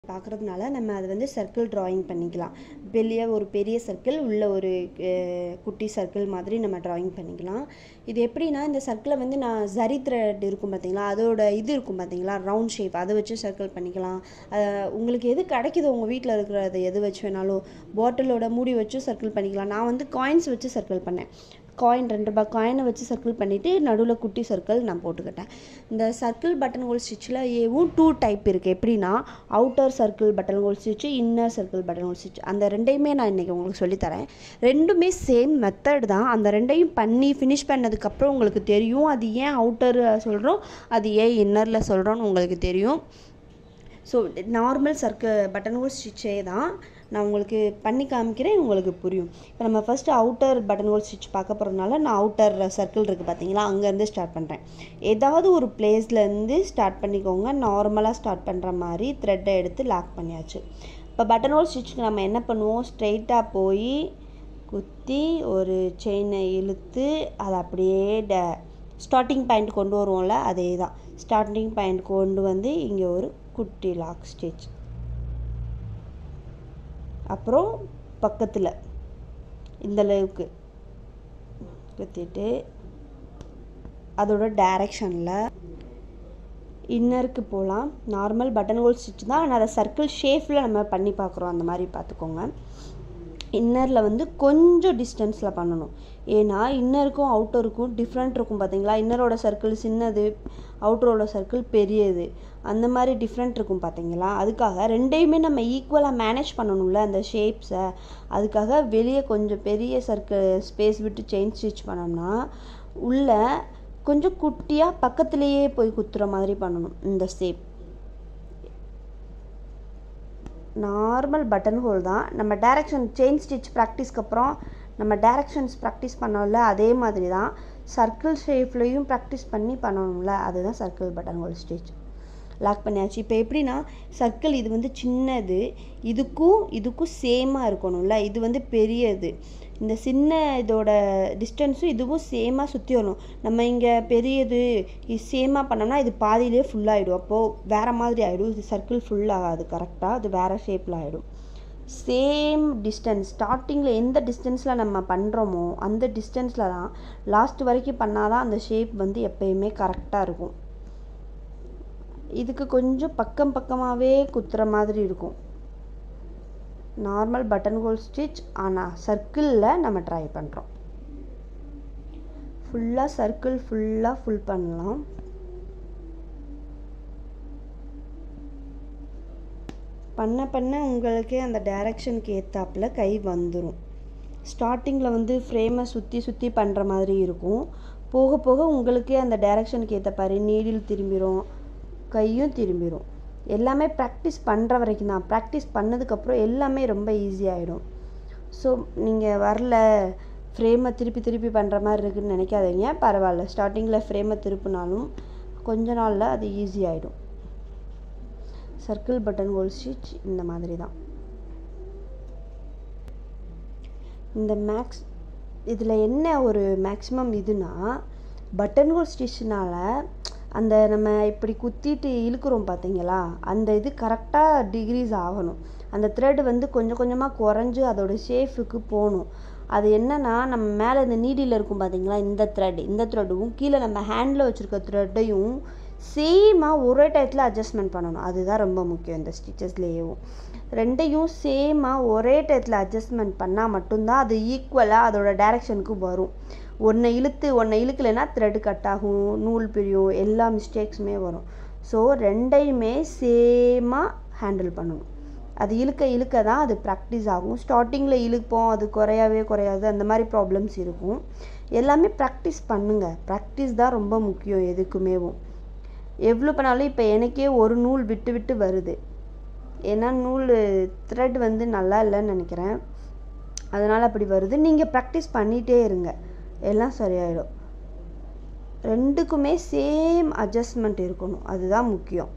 பார்க்குறதுனால நம்ம அதை வந்து சர்க்கிள் ட்ராயிங் பண்ணிக்கலாம் வெளியே ஒரு பெரிய சர்க்கிள் உள்ள ஒரு அஹ், குட்டி சர்க்கிள் மாதிரி நம்ம ட்ராயிங் பண்ணிக்கலாம் இது எப்படின்னா இந்த சர்க்கிளை வந்து நான் ஜரி த்ரெட் இருக்கும் பார்த்தீங்களா அதோட இது இருக்கும் பார்த்தீங்களா ரவுண்ட் ஷேப் அதை வச்சு சர்க்கிள் பண்ணிக்கலாம் அஹ், உங்களுக்கு எது கிடைக்குதோ உங்கள் வீட்டில் இருக்கிறது எது வச்சு வேணாலும் பாட்டிலோட மூடி வச்சு சர்க்கிள் பண்ணிக்கலாம் நான் வந்து காயின்ஸ் வச்சு சர்க்கிள் பண்ணேன் காயின் ரெண்டு ரூபாய் காயினை வச்சு சர்க்கிள் பண்ணிவிட்டு நடுவில் குட்டி சர்க்கிள் நான் போட்டுக்கிட்டேன் இந்த சர்க்கிள் பட்டன் ஹோல் ஸ்டிச்சில் ஏவும் டூ டைப் இருக்குது எப்படின்னா outer circle button hole stitch inner circle button hole stitch அந்த ரெண்டையுமே நான் இன்றைக்கி உங்களுக்கு சொல்லித்தரேன் ரெண்டுமே சேம் மெத்தட் தான் அந்த ரெண்டையும் பண்ணி ஃபினிஷ் பண்ணதுக்கப்புறம் உங்களுக்கு தெரியும் அது ஏன் அவுட்டர் சொல்கிறோம் அது ஏன் இன்னரில் சொல்கிறோன்னு உங்களுக்கு தெரியும் so normal circle button hole ஸ்டிச்சே தான் நான் உங்களுக்கு பண்ணி காமிக்கிறேன் உங்களுக்கு புரியும் இப்போ நம்ம first outer button hole stitch பார்க்க போகிறதுனால நான் அவுட்டர் சர்க்கிள் இருக்குது பார்த்தீங்களா அங்கேருந்து ஸ்டார்ட் பண்ணுறேன் ஏதாவது ஒரு பிளேஸ்லேருந்து ஸ்டார்ட் பண்ணிக்கோங்க நார்மலாக ஸ்டார்ட் பண்ணுற மாதிரி த்ரெட்டை எடுத்து லாக் பண்ணியாச்சு இப்போ பட்டன் ஹோல் ஸ்டிச்சுக்கு நம்ம என்ன பண்ணுவோம் ஸ்ட்ரெயிட்டாக போய் குத்தி ஒரு செயினை இழுத்து அதை அப்படியே ட ஸ்டார்டிங் பாயிண்ட் கொண்டு வருவோம்ல அதே தான் ஸ்டார்டிங் பாயிண்ட் கொண்டு வந்து இங்கே ஒரு குட்டி லாக் ஸ்டிச் அப்புறம் பக்கத்தில் இந்த அளவுக்கு குத்திட்டு அதோட டைரக்ஷனில் இன்னருக்கு போகலாம் நார்மல் பட்டன் ஹோல் ஸ்டிச் தான் ஆனால் அதை சர்க்கிள் ஷேப்பில் நம்ம பண்ணி பார்க்குறோம் அந்த மாதிரி பார்த்துக்கோங்க இன்னரில் வந்து கொஞ்சம் டிஸ்டன்ஸில் பண்ணணும் ஏன்னா இன்னருக்கும் அவுட்டருக்கும் டிஃப்ரெண்ட் இருக்கும் பார்த்தீங்களா இன்னரோட சர்க்கிள் சின்னது அவுட்டரோட சர்க்கிள் பெரியது அந்த மாதிரி டிஃப்ரெண்ட் இருக்கும் பார்த்தீங்களா அதுக்காக ரெண்டையுமே நம்ம ஈக்குவலாக மேனேஜ் பண்ணணும்ல அந்த ஷேப்ஸை அதுக்காக வெளியே கொஞ்சம் பெரிய சர்க்கிள் ஸ்பேஸ் விட்டு செயின் ஸ்டிச் பண்ணோம்னா உள்ள கொஞ்சம் குட்டியாக பக்கத்துலேயே போய் குத்துற மாதிரி பண்ணணும் இந்த ஷேப் நார்மல் பட்டன் ஹோல் தான் நம்ம டைரக்ஷன் செயின் ஸ்டிச் ப்ராக்டிஸ்க்கு அப்புறம் நம்ம டைரக்ஷன்ஸ் ப்ராக்டிஸ் பண்ணோம்ல அதே மாதிரி தான் சர்க்கிள் ஷேப்லேயும் ப்ராக்டிஸ் பண்ணி பண்ணணும்ல அதுதான் circle button hole stitch lock பண்ணியாச்சு இப்போ எப்படின்னா சர்க்கிள் இது வந்து சின்னது இதுக்கும் இதுக்கும் சேமாக இருக்கணும்ல இது வந்து பெரியது இந்த சின்ன இதோட டிஸ்டன்ஸும் இதுவும் சேமாக சுற்றி வரணும் நம்ம இங்கே பெரியது இது சேமாக பண்ணோம்னா இது பாதியிலே ஃபுல்லாகிடும் அப்போது வேறு மாதிரி ஆகிடும் இது சர்க்கிள் ஃபுல் ஆகாது கரெக்டாக அது வேறு ஷேப்பில் ஆகிடும் சேம் டிஸ்டன்ஸ் ஸ்டார்டிங்கில் எந்த டிஸ்டன்ஸில் நம்ம பண்ணுறோமோ அந்த டிஸ்டன்ஸில் தான் லாஸ்ட் வரைக்கும் பண்ணாதான் அந்த ஷேப் வந்து எப்பயுமே கரெக்டாக இருக்கும் இதுக்கு கொஞ்சம் பக்கம் பக்கமாகவே குத்துற மாதிரி இருக்கும் நார்மல் பட்டன் ஹோல் ஸ்டிச் ஆனால் சர்க்கிளில் நம்ம ட்ரை பண்ணுறோம் ஃபுல்லாக சர்க்கிள் ஃபுல்லாக ஃபுல் பண்ணலாம் பண்ண பண்ண உங்களுக்கே அந்த டைரக்ஷனுக்கு ஏற்றாப்புல கை வந்துடும் ஸ்டார்டிங்கில் வந்து ஃப்ரேமை சுற்றி சுற்றி பண்ணுற மாதிரி இருக்கும் போக போக உங்களுக்கே அந்த டைரக்ஷனுக்கு ஏற்ற பாரு நீடில் திரும்பிடும் கையும் திரும்பிடும் எல்லாமே ப்ராக்டிஸ் பண்ணுற வரைக்கும் தான் ப்ராக்டிஸ் பண்ணதுக்கப்புறம் எல்லாமே ரொம்ப ஈஸியாகிடும் ஸோ நீங்கள் வரல ஃப்ரேமை திருப்பி திருப்பி பண்ணுற மாதிரி இருக்குன்னு நினைக்காதீங்க பரவாயில்ல ஸ்டார்டிங்கில் ஃப்ரேமை திருப்பினாலும் கொஞ்ச நாளில் அது ஈஸி ஆகிடும் சர்க்கிள் பட்டன் ஹோல் ஸ்டிச் இந்த மாதிரி தான் இந்த மேக்ஸ் இதில் என்ன ஒரு மேக்ஸிமம் இதுனா பட்டன் ஹோல் ஸ்டிச்னால அந்த நம்ம இப்படி குத்திட்டு இழுக்கிறோம் பார்த்தீங்களா அந்த இது கரெக்டாக டிகிரிஸ் ஆகணும் அந்த த்ரெட் வந்து கொஞ்சம் கொஞ்சமாக குறைஞ்சு அதோட ஷேஃபுக்கு போகணும் அது என்னன்னா நம்ம மேலே இந்த நீடியில் இருக்கும் பார்த்தீங்களா இந்த த்ரெட் இந்த த்ரெட்டும் கீழே நம்ம ஹேண்டில் வச்சுருக்க த்ரெட்டையும் சேமாக ஒரே டயத்தில் அட்ஜஸ்ட்மெண்ட் பண்ணணும் அதுதான் ரொம்ப முக்கியம் இந்த ஸ்டிச்சஸ்லேயும் ரெண்டையும் சேமாக ஒரே டயத்தில் அட்ஜஸ்ட்மெண்ட் பண்ணால் மட்டும்தான் அது ஈக்குவலாக அதோட டைரக்ஷனுக்கு வரும் ஒன்றை இழுத்து ஒன்றை இழுக்கலைன்னா த்ரெட் கட் ஆகும் நூல் பிரியும் எல்லா மிஸ்டேக்ஸுமே வரும் ஸோ ரெண்டையுமே சேமாக ஹேண்டில் பண்ணணும் அது இழுக்க இழுக்க தான் அது ப்ராக்டிஸ் ஆகும் ஸ்டார்டிங்கில் இழுப்போம் அது குறையவே குறையாது அந்த மாதிரி ப்ராப்ளம்ஸ் இருக்கும் எல்லாமே ப்ராக்டிஸ் பண்ணுங்கள் ப்ராக்டிஸ் தான் ரொம்ப முக்கியம் எதுக்குமேவும் எவ்வளோ பண்ணாலும் இப்போ எனக்கே ஒரு நூல் விட்டு விட்டு வருது ஏன்னா நூல் த்ரெட் வந்து நல்லா இல்லைன்னு நினைக்கிறேன் அதனால் அப்படி வருது நீங்கள் ப்ராக்டிஸ் பண்ணிகிட்டே இருங்க எல்லாம் சரியாயிடும் ரெண்டுக்குமே சேம் அட்ஜஸ்ட்மெண்ட் இருக்கணும் அதுதான் முக்கியம்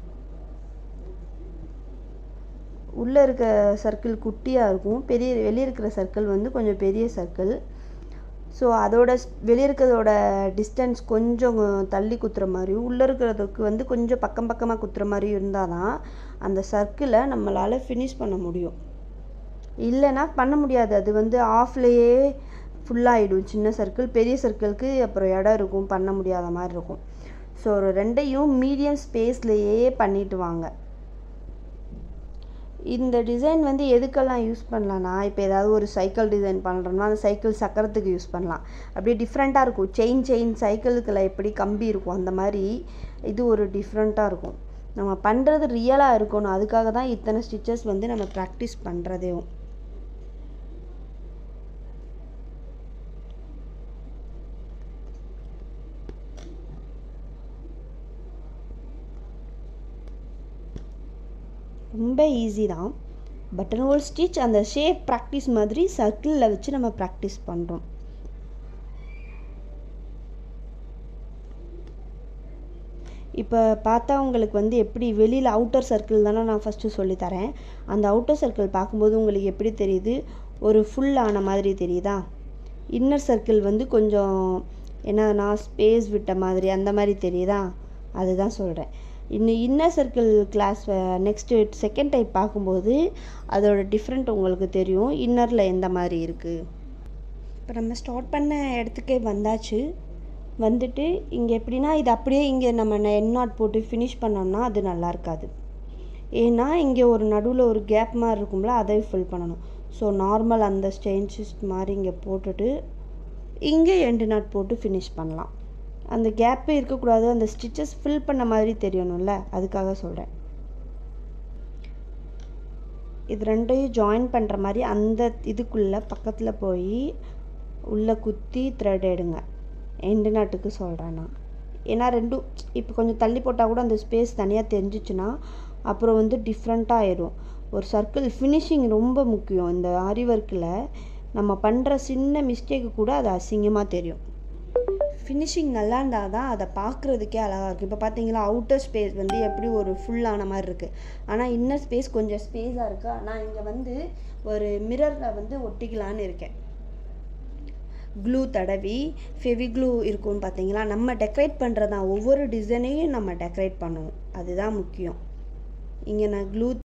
உள்ளே இருக்க சர்க்கிள் குட்டியாக இருக்கும் பெரிய வெளியே இருக்கிற சர்க்கிள் வந்து கொஞ்சம் பெரிய சர்க்கிள் ஸோ அதோட வெளியே இருக்கிறதோட டிஸ்டன்ஸ் கொஞ்சம் தள்ளி குத்துற மாதிரியும் உள்ளே இருக்கிறதுக்கு வந்து கொஞ்சம் பக்கம் பக்கமாக குத்துற மாதிரியும் இருந்தால் தான் அந்த சர்க்கிளை நம்மளால் ஃபினிஷ் பண்ண முடியும் இல்லைன்னா பண்ண முடியாது அது வந்து ஆஃப்லேயே ஃபுல்லாகிடும் சின்ன சர்க்கிள் பெரிய சர்க்கிளுக்கு அப்புறம் இடம் இருக்கும் பண்ண முடியாத மாதிரி இருக்கும் ஸோ ஒரு ரெண்டையும் மீடியம் ஸ்பேஸ்லேயே பண்ணிட்டு வாங்க இந்த டிசைன் வந்து எதுக்கெல்லாம் யூஸ் பண்ணலான்னா இப்போ ஏதாவது ஒரு சைக்கிள் டிசைன் பண்ணுறோம்னா அந்த சைக்கிள் சக்கரத்துக்கு யூஸ் பண்ணலாம் அப்படியே டிஃப்ரெண்ட்டாக இருக்கும் செயின் செயின் சைக்கிளுக்குள்ள எப்படி கம்பி இருக்கும் அந்த மாதிரி இது ஒரு டிஃப்ரெண்ட்டாக இருக்கும் நம்ம பண்ணுறது ரியலாக இருக்கணும் அதுக்காக தான் இத்தனை ஸ்டிச்சஸ் வந்து நம்ம ப்ராக்டிஸ் பண்ணுறதேவும் ரொம்ப ஈஸி தான் பட்டன் ஹோல் ஸ்டிச் அந்த ஷேப் ப்ராக்டிஸ் மாதிரி சர்க்கிளில் வச்சு நம்ம ப்ராக்டிஸ் பண்ணுறோம் இப்போ பார்த்தா உங்களுக்கு வந்து எப்படி வெளியில் அவுட்டர் சர்க்கிள் தானே நான் ஃபஸ்ட்டு சொல்லித்தரேன் அந்த அவுட்டர் சர்க்கிள் பார்க்கும்போது உங்களுக்கு எப்படி தெரியுது ஒரு ஃபுல் ஆன மாதிரி தெரியுதா இன்னர் சர்க்கிள் வந்து கொஞ்சம் என்னன்னா ஸ்பேஸ் விட்ட மாதிரி அந்த மாதிரி தெரியுதா அதுதான் சொல்கிறேன் இன்னும் inner circle class next second type பார்க்கும்போது அதோட டிஃப்ரெண்ட் உங்களுக்கு தெரியும் இன்னரில் எந்த மாதிரி இருக்குது இப்போ நம்ம ஸ்டார்ட் பண்ண இடத்துக்கே வந்தாச்சு வந்துட்டு இங்கே எப்படின்னா இது அப்படியே இங்கே நம்ம என் நாட் போட்டு ஃபினிஷ் பண்ணோம்னா அது நல்லா இருக்காது ஏன்னா இங்கே ஒரு நடுவில் ஒரு கேப் மாதிரி இருக்கும்ல அதை ஃபில் பண்ணணும் ஸோ நார்மல் அந்த ஸ்டெயின்சிஸ் மாதிரி இங்கே போட்டுட்டு இங்கே எண்டு நாட் போட்டு ஃபினிஷ் பண்ணலாம் அந்த கேப்பே இருக்கக்கூடாது அந்த ஸ்டிச்சஸ் ஃபில் பண்ண மாதிரி தெரியணும்ல அதுக்காக சொல்கிறேன் இது ரெண்டையும் ஜாயின் பண்ணுற மாதிரி அந்த இதுக்குள்ளே பக்கத்தில் போய் உள்ளே குத்தி த்ரெட் எடுங்க எண்டு நாட்டுக்கு சொல்கிறேன் நான் ஏன்னா ரெண்டும் இப்போ கொஞ்சம் தள்ளி போட்டால் கூட அந்த ஸ்பேஸ் தனியாக தெரிஞ்சிச்சுன்னா அப்புறம் வந்து டிஃப்ரெண்ட்டாக ஆயிடும் ஒரு சர்க்கிள் ஃபினிஷிங் ரொம்ப முக்கியம் இந்த ஆரி ஒர்க்கில் நம்ம பண்ணுற சின்ன மிஸ்டேக்கு கூட அது அசிங்கமாக தெரியும் ஃபினிஷிங் நல்லா இருந்தால் தான் அதை பார்க்குறதுக்கே அழகாக இருக்குது இப்போ பார்த்தீங்களா அவுட்டர் ஸ்பேஸ் வந்து எப்படி ஒரு ஃபுல்லான மாதிரி இருக்குது ஆனால் இன்னர் ஸ்பேஸ் கொஞ்சம் ஸ்பேஸாக இருக்குது ஆனால் இங்கே வந்து ஒரு மிரரில் வந்து ஒட்டிக்கலான்னு இருக்கேன் க்ளூ தடவி ஃபெவிக்ளூ இருக்கும்னு பார்த்தீங்களா நம்ம டெக்கரேட் பண்ணுறது தான் ஒவ்வொரு டிசைனையும் நம்ம டெக்கரேட் பண்ணணும் அதுதான் முக்கியம் இங்கே நான் க்ளூ